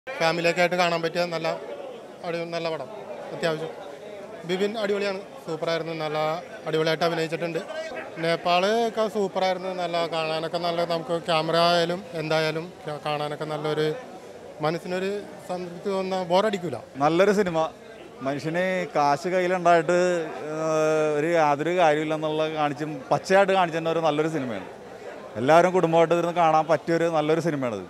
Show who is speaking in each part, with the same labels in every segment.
Speaker 1: ഫാമിലിയൊക്കെ ആയിട്ട് കാണാൻ പറ്റിയ നല്ല അടി നല്ല പടം അത്യാവശ്യം ബിബിൻ അടിപൊളിയാണ് സൂപ്പറായിരുന്നു നല്ല അടിപൊളിയായിട്ട് അഭിനയിച്ചിട്ടുണ്ട് നേപ്പാൾ ഒക്കെ സൂപ്പറായിരുന്നു നല്ല കാണാനൊക്കെ നല്ല നമുക്ക് ക്യാമറ ആയാലും എന്തായാലും ക- കാണാനൊക്കെ നല്ലൊരു മനസ്സിനൊരു സംതൃപ്തി തോന്നുന്ന ബോറടിക്കൂല
Speaker 2: നല്ലൊരു സിനിമ മനുഷ്യന് കാശ് കയ്യിലുണ്ടായിട്ട് ഏഹ്, ഒരു യാതൊരു കാര്യമില്ലെന്നുള്ള കാണിച്ചും പച്ചയായിട്ട് കാണിച്ചിരുന്ന ഒരു നല്ലൊരു സിനിമയാണ് എല്ലാവരും കുടുംബമായിട്ട് ഇരുന്ന് കാണാൻ പറ്റിയൊരു നല്ലൊരു സിനിമയാണിത്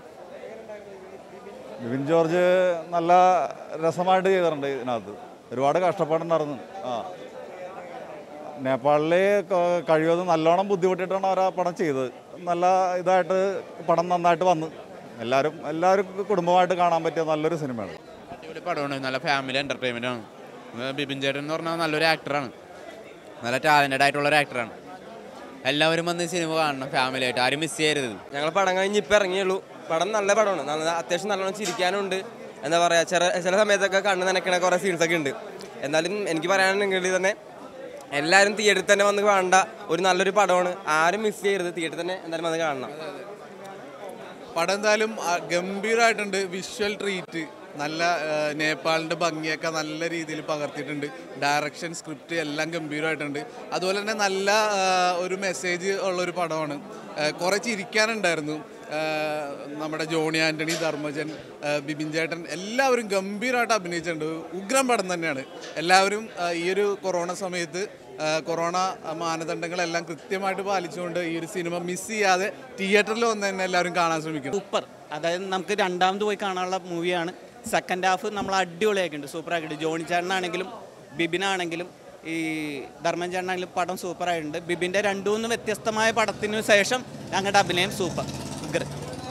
Speaker 2: ബിബിൻ ജോർജ് നല്ല രസമായിട്ട് ചെയ്തിട്ടുണ്ട് ഇതിനകത്ത് ഒരുപാട് കഷ്ടപ്പാടുണ്ടായിരുന്നു ആ നേപ്പാളിൽ കഴിവതും നല്ലോണം ബുദ്ധിമുട്ടിയിട്ടാണ് അവർ ആ പടം ചെയ്തത് നല്ല ഇതായിട്ട് പടം നന്നായിട്ട് വന്ന് എല്ലാവരും എല്ലാവരും കുടുംബമായിട്ട് കാണാൻ പറ്റിയ നല്ലൊരു സിനിമയാണ്
Speaker 3: അടിപൊളി പടമാണ് നല്ല ഫാമിലി എൻ്റർടൈൻമെൻ്റ് ആണ് ഇത് ബിപിൻ ചേട്ടൻ എന്ന് പറഞ്ഞാൽ നല്ലൊരു ആക്ടറാണ് നല്ല ടാലൻറ്റഡ് ആയിട്ടുള്ള ഒരു ആക്ടറാണ് എല്ലാവരും വന്ന് ഈ സിനിമ കാണണം ഫാമിലി ആയിട്ട് ആരും മിസ് ചെയ്യരുത് ഇത്.
Speaker 4: ഞങ്ങൾ പടം കഴിഞ്ഞ് ഇപ്പം ഇറങ്ങിയുള്ളൂ പടം നല്ല പടമാണ് നല്ല അത്യാവശ്യം നല്ലോണം ചിരിക്കാനുണ്ട് എന്താ പറയുക ചില ചില സമയത്തൊക്കെ കണ്ണ് നനയ്ക്കണ കുറേ സീൻസ് ഒക്കെ ഉണ്ട് എന്നാലും എനിക്ക് പറയാനുണ്ടെങ്കിൽ തന്നെ എല്ലാവരും തിയേറ്ററിൽ തന്നെ വന്ന് കാണേണ്ട ഒരു നല്ലൊരു പടമാണ് ആരും മിസ് ചെയ്യരുത് തിയേറ്ററിൽ തന്നെ എന്തായാലും വന്ന് കാണണം
Speaker 5: പടം എന്തായാലും ആ, ഗംഭീരമായിട്ടുണ്ട് വിഷ്വൽ ട്രീറ്റ് നല്ല ആ, നേപ്പാളിൻ്റെ ഭംഗിയൊക്കെ നല്ല രീതിയിൽ പകർത്തിയിട്ടുണ്ട് ഡയറക്ഷൻ സ്ക്രിപ്റ്റ് എല്ലാം ഗംഭീരമായിട്ടുണ്ട് അതുപോലെ തന്നെ നല്ല ആ, ഒരു മെസ്സേജ് ഉള്ളൊരു പടമാണ് ആ, കുറേ ചിരിക്കാനുണ്ടായിരുന്നു ആ, നമ്മുടെ ജോണി ആൻ്റണി ധർമ്മജൻ ആ, ബിബിൻ ചേട്ടൻ എല്ലാവരും ഗംഭീരമായിട്ട് അഭിനയിച്ചിട്ടുണ്ട് ഉഗ്രം പടം തന്നെയാണ് എല്ലാവരും ആ, ഈ ഒരു കൊറോണ സമയത്ത് ആ, കൊറോണ മാനദണ്ഡങ്ങളെല്ലാം കൃത്യമായിട്ട് പാലിച്ചുകൊണ്ട് ഈ ഒരു സിനിമ മിസ് ചെയ്യാതെ തിയേറ്ററിൽ വന്ന് തന്നെ എല്ലാവരും കാണാൻ ശ്രമിക്കണം
Speaker 6: സൂപ്പർ അതായത് നമുക്ക് രണ്ടാമത് പോയി കാണാനുള്ള മൂവിയാണ് സെക്കൻഡ് ഹാഫ് നമ്മൾ അടിപൊളിയാക്കിയിട്ടുണ്ട് സൂപ്പർ ആക്കിയിട്ടുണ്ട് ജോണി ചേട്ടനാണെങ്കിലും ബിബിനാണെങ്കിലും ഈ ധർമ്മൻ ചേട്ടനാണെങ്കിലും പടം സൂപ്പർ ആയിട്ടുണ്ട് ബിബിൻ്റെ രണ്ടു മൂന്ന് വ്യത്യസ്തമായ പടത്തിന് ശേഷം ഞങ്ങളുടെ അഭിനയം സൂപ്പർ ഉഗ്ര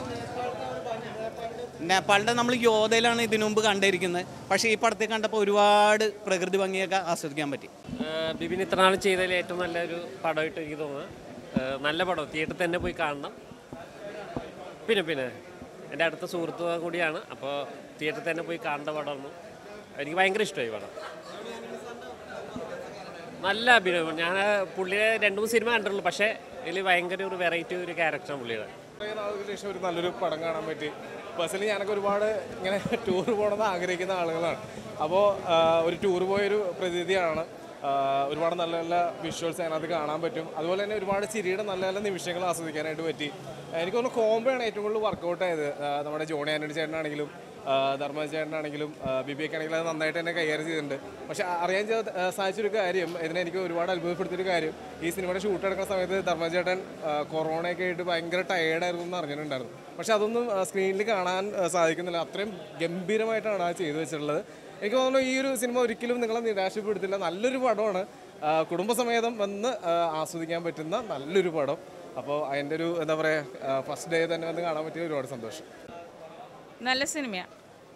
Speaker 6: നേപ്പാളിൻ്റെ നമ്മൾ യോധയിലാണ് ഇതിനു മുമ്പ് കണ്ടിരിക്കുന്നത് പക്ഷേ ഈ പടത്തിൽ കണ്ടപ്പോൾ ഒരുപാട് പ്രകൃതി ഭംഗിയൊക്കെ ആസ്വദിക്കാൻ പറ്റി
Speaker 7: ഏഹ് ബിബിൻ ഇത്ര നാൾ ചെയ്തതിൽ ഏറ്റവും നല്ലൊരു പടമായിട്ട് എനിക്ക് തോന്നുന്നത് ഏഹ് നല്ല പടം തിയേറ്ററിൽ തന്നെ പോയി കാണണം പിന്നെ പിന്നെ എൻ്റെ അടുത്ത സുഹൃത്തു കൂടിയാണ് അപ്പോൾ തിയേറ്ററിൽ തന്നെ പോയി കാണേണ്ട പടമാണ് എനിക്ക് ഭയങ്കര ഇഷ്ടമായി പടം നല്ല അഭിനയം ഞാൻ പുള്ളിയെ രണ്ട് മൂന്ന് സിനിമ കണ്ടിട്ടുള്ളൂ പക്ഷേ ഇതിൽ ഭയങ്കര ഒരു വെറൈറ്റി ഒരു ക്യാരക്ടറാണ് പുള്ളിയുടെ
Speaker 8: കുറേ നാളുകൾക്ക് ശേഷം ഒരു നല്ലൊരു പടം കാണാൻ പറ്റി പേഴ്സണലി ഞാനൊക്കെ ഒരുപാട് ഇങ്ങനെ ടൂർ പോകണമെന്ന് ആഗ്രഹിക്കുന്ന ആളുകളാണ് അപ്പോൾ ഒരു ടൂർ പോയൊരു പ്രതീതിയാണ് ആ, ഒരുപാട് നല്ല നല്ല വിഷ്വൽസ് അതിനകത്ത് കാണാൻ പറ്റും അതുപോലെ തന്നെ ഒരുപാട് ചിരിയുടെ നല്ല നല്ല നിമിഷങ്ങൾ ആസ്വദിക്കാനായിട്ട് പറ്റി എനിക്ക് തോന്നുന്നു കോംബോയാണ് ഏറ്റവും കൂടുതൽ വർക്കൗട്ട് ആയത് ആ, നമ്മുടെ ജോണി ആൻ്റണി ചേട്ടനാണെങ്കിലും ആ, ധർമ്മ ചേട്ടനാണെങ്കിലും ആ, ബിബിയൊക്കെ ആണെങ്കിലും അത് നന്നായിട്ട് തന്നെ കൈകാര്യം ചെയ്തിട്ടുണ്ട് പക്ഷേ അറിയാൻ ചെയ്ത ആ, സാധിച്ചൊരു കാര്യം ഇതിനെ എനിക്ക് ഒരുപാട് അത്ഭുതപ്പെടുത്തിയൊരു കാര്യം ഈ സിനിമയുടെ ഷൂട്ട് എടുക്കുന്ന സമയത്ത് ധർമ്മ ചേട്ടൻ ആ, കൊറോണയൊക്കെ ആയിട്ട് ഭയങ്കര ടയേർഡായിരുന്നു എന്ന് അറിഞ്ഞിട്ടുണ്ടായിരുന്നു പക്ഷെ അതൊന്നും സ്ക്രീനിൽ കാണാൻ ആ, സാധിക്കുന്നില്ല അത്രയും ഗംഭീരമായിട്ടാണ് ആ ചെയ്തു വെച്ചിട്ടുള്ളത് എനിക്ക് തോന്നുന്നു ഈ ഒരു സിനിമ ഒരിക്കലും നിങ്ങളെ നിരാശപ്പെടുത്തില്ല നല്ലൊരു പടമാണ് ആ, കുടുംബസമേതം വന്ന് ആ, ആസ്വദിക്കാൻ പറ്റുന്ന നല്ലൊരു പടം അപ്പോൾ അതിൻ്റെ ഒരു എന്താ പറയുക ഫസ്റ്റ് ഡേ തന്നെ വന്ന് കാണാൻ പറ്റിയ ഒരുപാട് സന്തോഷം
Speaker 9: നല്ല സിനിമയാണ്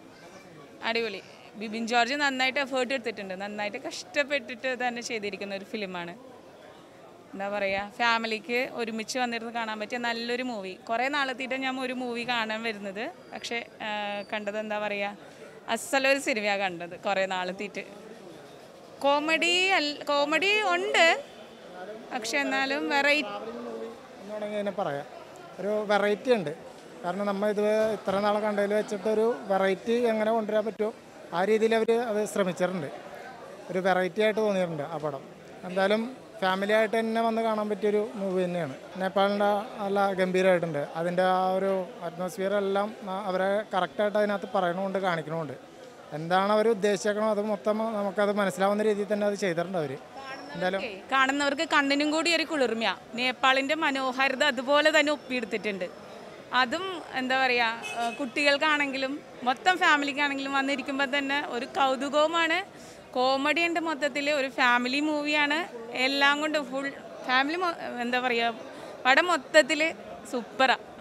Speaker 9: അടിപൊളി ബിബിൻ ജോർജ് നന്നായിട്ട് എഫേർട്ട് എടുത്തിട്ടുണ്ട് നന്നായിട്ട് കഷ്ടപ്പെട്ടിട്ട് തന്നെ ചെയ്തിരിക്കുന്ന ഒരു ഫിലിമാണ് എന്താ പറയുക ഫാമിലിക്ക് ഒരുമിച്ച് വന്നിരുന്ന് കാണാൻ പറ്റിയ നല്ലൊരു മൂവി കുറേ നാളെത്തിയിട്ട് ഞാൻ ഒരു മൂവി കാണാൻ വരുന്നത് പക്ഷേ ആ, കണ്ടത് എന്താ പറയുക അസലൊരു സിനിമയാണ് കണ്ടത് കുറേ നാളെത്തിയിട്ട് കോമഡി അല്ല കോമഡി ഉണ്ട് പക്ഷെ എന്നാലും വെറൈറ്റി
Speaker 10: എന്നാണെങ്കിൽ അതിനെ പറയാം ഒരു വെറൈറ്റി ഉണ്ട് കാരണം നമ്മൾ ഇത് ഇത്ര നാളെ കണ്ടതിൽ വെച്ചിട്ട് ഒരു വെറൈറ്റി എങ്ങനെ കൊണ്ടുവരാൻ പറ്റുമോ ആ രീതിയിൽ അവർ അത് ശ്രമിച്ചിട്ടുണ്ട് ഒരു വെറൈറ്റി ആയിട്ട് തോന്നിയിട്ടുണ്ട് ആ പടം എന്തായാലും ഫാമിലി ആയിട്ട് തന്നെ വന്ന് കാണാൻ പറ്റിയൊരു മൂവി തന്നെയാണ് നേപ്പാളിൻ്റെ നല്ല ഗംഭീരമായിട്ടുണ്ട് അതിൻ്റെ ആ ഒരു അറ്റ്മോസ്ഫിയർ എല്ലാം ആ അവരെ കറക്റ്റായിട്ട് അതിനകത്ത് പറയണമുണ്ട് കാണിക്കണമുണ്ട് എന്താണ് അവർ ഉദ്ദേശിക്കണോ അത് മൊത്തം നമുക്കത് മനസ്സിലാവുന്ന രീതിയിൽ തന്നെ അത് ചെയ്തിട്ടുണ്ട് അവർ എന്തായാലും
Speaker 9: കാണുന്നവർക്ക് കണ്ണിനും കൂടി ഒരു കുളിർമയ നേപ്പാളിൻ്റെ മനോഹാരിത അതുപോലെ തന്നെ ഒപ്പിയെടുത്തിട്ടുണ്ട് അതും എന്താ പറയുക കുട്ടികൾക്കാണെങ്കിലും മൊത്തം ഫാമിലിക്കാണെങ്കിലും വന്നിരിക്കുമ്പോൾ തന്നെ ഒരു കൗതുകവുമാണ് കോമഡി ഉണ്ട് മൊത്തത്തിൽ ഒരു ഫാമിലി മൂവിയാണ് എല്ലാം കൊണ്ടും ഫുൾ ഫാമിലി എന്താ പറയുക പടം മൊത്തത്തിൽ സൂപ്പറാണ്